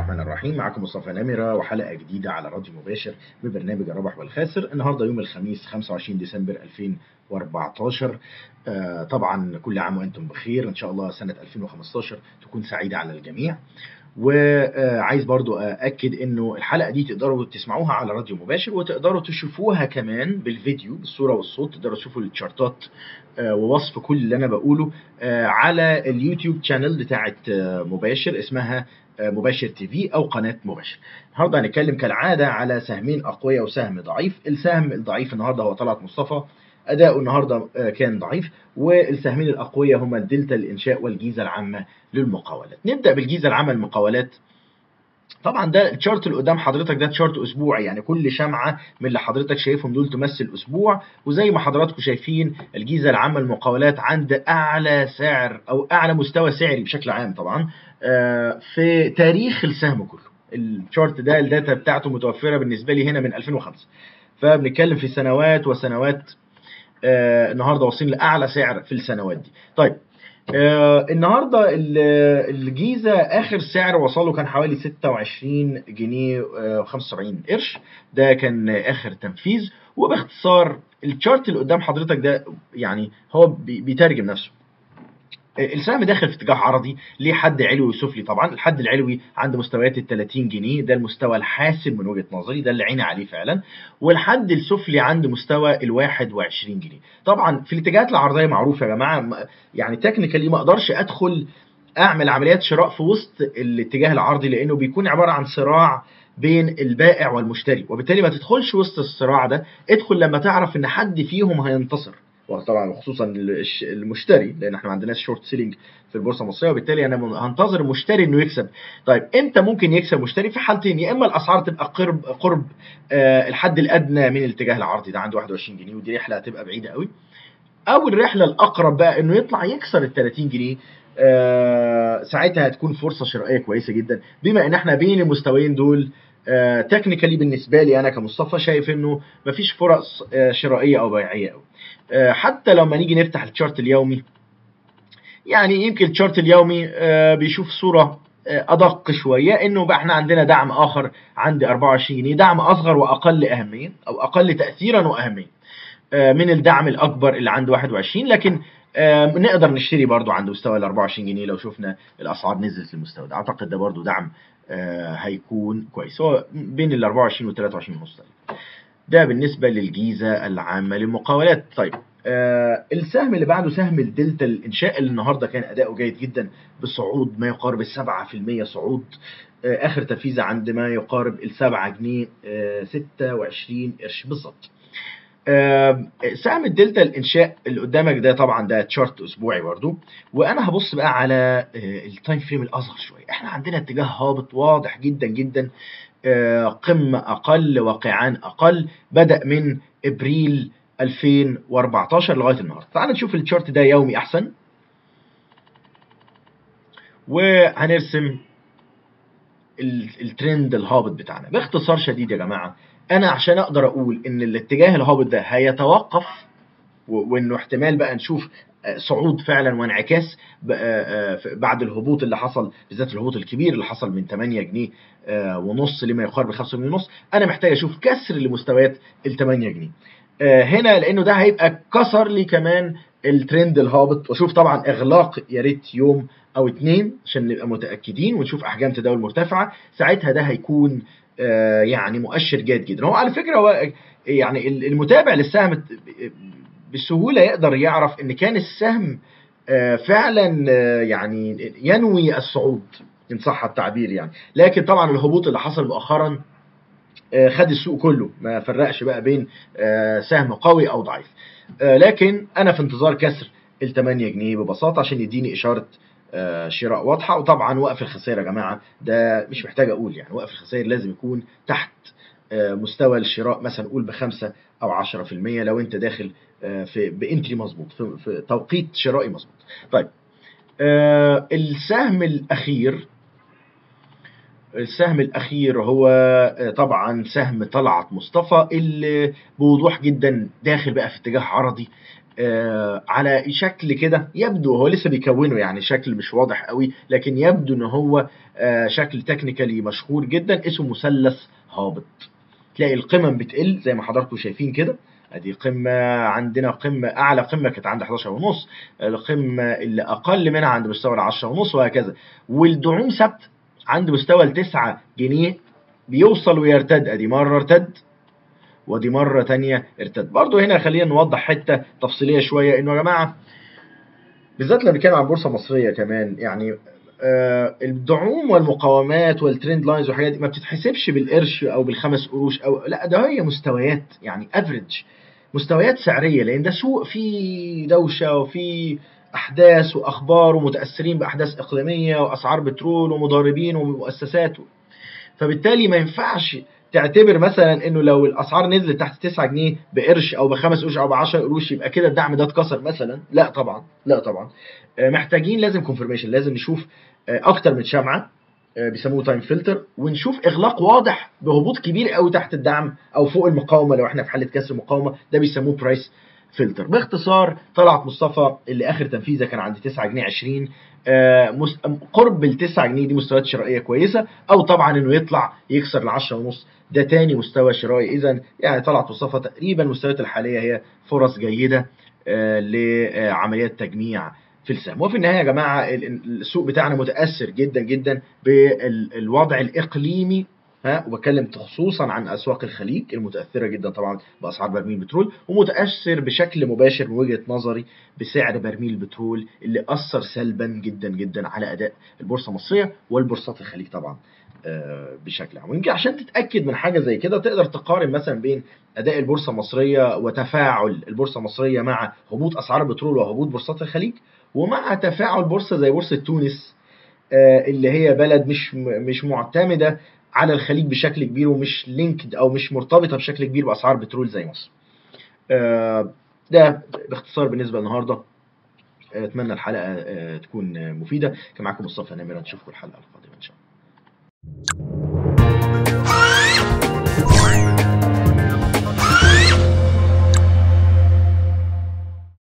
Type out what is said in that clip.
الرحمن الرحيم معكم مصطفى نمرة وحلقة جديدة على راديو مباشر ببرنامج الربح والخاسر النهاردة يوم الخميس 25 ديسمبر 2014 آه طبعا كل عام وانتم بخير ان شاء الله سنة 2015 تكون سعيدة على الجميع وعايز برضو أأكد إنه الحلقة دي تقدروا تسمعوها على راديو مباشر وتقدروا تشوفوها كمان بالفيديو بالصورة والصوت تقدروا تشوفوا التشارتات ووصف كل اللي أنا بقوله على اليوتيوب شانل بتاعت مباشر اسمها مباشر تي في أو قناة مباشر النهاردة هنتكلم كالعادة على سهمين أقوياء وسهم ضعيف السهم الضعيف النهاردة هو طلعت مصطفى أداؤه النهارده كان ضعيف والسهمين الأقوياء هما الدلتا الإنشاء والجيزة العامة للمقاولات. نبدأ بالجيزة العامة للمقاولات. طبعا ده الشارت اللي قدام حضرتك ده شارت اسبوعي يعني كل شمعه من اللي حضرتك شايفهم دول تمثل اسبوع وزي ما حضراتكم شايفين الجيزه العامه للمقاولات عند اعلى سعر او اعلى مستوى سعري بشكل عام طبعا في تاريخ السهم كله. الشارت ده الداتا بتاعته متوفره بالنسبه لي هنا من 2005 فبنتكلم في سنوات وسنوات آه النهارده واصلين لاعلى سعر في السنوات دي. طيب آه النهارده الجيزه اخر سعر وصله كان حوالي 26 جنيه آه 75 قرش ده كان اخر تنفيذ وباختصار الشارت اللي قدام حضرتك ده يعني هو بيترجم نفسه. السهم داخل في اتجاه عرضي ليه حد علوي وسفلي طبعا الحد العلوي عند مستويات ال 30 جنيه ده المستوى الحاسم من وجهه نظري ده اللي عيني عليه فعلا والحد السفلي عند مستوى ال 21 جنيه طبعا في الاتجاهات العرضيه معروفه يا جماعه يعني تكنيكالي ما اقدرش ادخل اعمل عمليات شراء في وسط الاتجاه العرضي لانه بيكون عباره عن صراع بين البائع والمشتري وبالتالي ما تدخلش وسط الصراع ده ادخل لما تعرف ان حد فيهم هينتصر وطبعا خصوصا المشتري لان احنا ما عندناش شورت سيلينج في البورصه المصريه وبالتالي انا هنتظر المشتري انه يكسب طيب امتى ممكن يكسب مشتري في حالتين يا اما الاسعار تبقى قرب قرب آه الحد الادنى من الاتجاه العرضي ده عنده 21 جنيه ودي رحله هتبقى بعيده قوي او الرحله الاقرب بقى انه يطلع يكسر ال 30 جنيه آه ساعتها هتكون فرصه شرائيه كويسه جدا بما ان احنا بين المستويين دول آه تكنيكالي بالنسبه لي انا كمصطفى شايف انه مفيش فرص آه شرائيه او بيعيه قوي آه حتى لما نيجي نفتح الشارت اليومي يعني يمكن الشارت اليومي بيشوف صوره ادق شويه انه بقى احنا عندنا دعم اخر عند 24 جنيه دعم اصغر واقل اهميه او اقل تاثيرا واهميه من الدعم الاكبر اللي عند 21 لكن نقدر نشتري برضو عند مستوى ال 24 جنيه لو شفنا الاسعار نزلت للمستوى ده اعتقد ده برضو دعم هيكون كويس هو بين ال 24 و 23 ونص ده بالنسبه للجيزه العامه للمقاولات طيب آه السهم اللي بعده سهم الدلتا الانشاء اللي النهارده كان اداؤه جيد جدا بصعود ما يقارب ال 7% صعود آه اخر تنفيذه عند ما يقارب ال 7 جنيه آه 26 قرش بالظبط. آه سهم الدلتا الانشاء اللي قدامك ده طبعا ده تشارت اسبوعي برضو وانا هبص بقى على آه التايم فريم الاصغر شويه احنا عندنا اتجاه هابط واضح جدا جدا آه قمه اقل وقعان اقل بدا من ابريل 2014 لغايه النهارده تعال نشوف الشارت ده يومي احسن وهنرسم الترند الهابط بتاعنا باختصار شديد يا جماعه انا عشان اقدر اقول ان الاتجاه الهابط ده هيتوقف وانه احتمال بقى نشوف صعود فعلا وانعكاس بعد الهبوط اللي حصل بالذات الهبوط الكبير اللي حصل من 8 جنيه ونص لما يقارب 5 جنيه ونص انا محتاج اشوف كسر لمستويات ال 8 جنيه هنا لانه ده هيبقى كسر لي كمان الترند الهابط واشوف طبعا اغلاق يا ريت يوم او اتنين عشان نبقى متاكدين ونشوف احجام تداول مرتفعه ساعتها ده هيكون يعني مؤشر جيد جدا هو على فكره هو يعني المتابع للسهم بسهوله يقدر يعرف ان كان السهم فعلا يعني ينوي الصعود ان صح التعبير يعني لكن طبعا الهبوط اللي حصل مؤخرا خد السوق كله ما فرقش بقى بين سهم قوي او ضعيف لكن انا في انتظار كسر ال 8 جنيه ببساطه عشان يديني اشاره شراء واضحه وطبعا وقف الخسائر يا جماعه ده مش محتاج اقول يعني وقف الخسائر لازم يكون تحت مستوى الشراء مثلا قول بخمسة او 10% لو انت داخل في بانتري مظبوط في, في توقيت شرائي مظبوط طيب السهم الاخير السهم الأخير هو آه، طبعا سهم طلعت مصطفى اللي بوضوح جدا داخل بقى في اتجاه عرضي آه، على شكل كده يبدو هو لسه بيكونه يعني شكل مش واضح قوي لكن يبدو ان هو آه، شكل تكنيكالي مشهور جدا اسمه مثلث هابط تلاقي القمم بتقل زي ما حضراتكم شايفين كده ادي قمه عندنا قمه اعلى قمه كانت عند 11 ونص القمه اللي اقل منها عند مستوى ال 10 ونص وهكذا والدعوم ثابته عند مستوى ال 9 جنيه بيوصل ويرتد ادي مره ارتد ودي مرة تانية ارتد برضو هنا خلينا نوضح حتة تفصيلية شوية انه يا جماعة بالذات لما بنتكلم عن بورصة مصرية كمان يعني آه الدعوم والمقاومات والترند لاينز والحاجات دي ما بتتحسبش بالقرش او بالخمس قروش او لا ده هي مستويات يعني افريج مستويات سعرية لان ده سوق فيه دوشة وفيه احداث واخبار ومتاثرين باحداث اقليميه واسعار بترول ومضاربين ومؤسسات فبالتالي ما ينفعش تعتبر مثلا انه لو الاسعار نزلت تحت 9 جنيه بقرش او بخمس قروش او ب 10 قروش يبقى كده الدعم ده اتكسر مثلا لا طبعا لا طبعا آه، محتاجين لازم كونفرميشن لازم نشوف آه، اكتر من شمعه آه، بيسموه تايم فلتر ونشوف اغلاق واضح بهبوط كبير قوي تحت الدعم او فوق المقاومه لو احنا في حاله كسر مقاومه ده بيسموه برايس فلتر باختصار طلعت مصطفى اللي اخر تنفيذه كان عند 9 جنيه 20 آه، مس- قرب ال 9 جنيه دي مستويات شرائيه كويسه او طبعا انه يطلع يكسر ال 10 ونص ده تاني مستوى شرائي اذا يعني طلعت مصطفى تقريبا المستويات الحاليه هي فرص جيده آه، لعمليات تجميع في السهم وفي النهايه يا جماعه ال- ال- السوق بتاعنا متاثر جدا جدا بالوضع الاقليمي ها وبتكلم خصوصا عن اسواق الخليج المتاثره جدا طبعا باسعار برميل البترول ومتاثر بشكل مباشر من وجهه نظري بسعر برميل البترول اللي اثر سلبا جدا جدا على اداء البورصه المصريه والبورصات الخليج طبعا آه، بشكل عام ويمكن عشان تتاكد من حاجه زي كده تقدر تقارن مثلا بين اداء البورصه المصريه وتفاعل البورصه المصريه مع هبوط اسعار البترول وهبوط بورصات الخليج ومع تفاعل بورصه زي بورصه تونس آه، اللي هي بلد مش مش معتمده على الخليج بشكل كبير ومش لينكد او مش مرتبطه بشكل كبير باسعار بترول زي مصر. آه، ده باختصار بالنسبه النهارده اتمنى الحلقه آه، تكون مفيده كان معاكم مصطفى نمره نشوفكم الحلقه القادمه ان شاء الله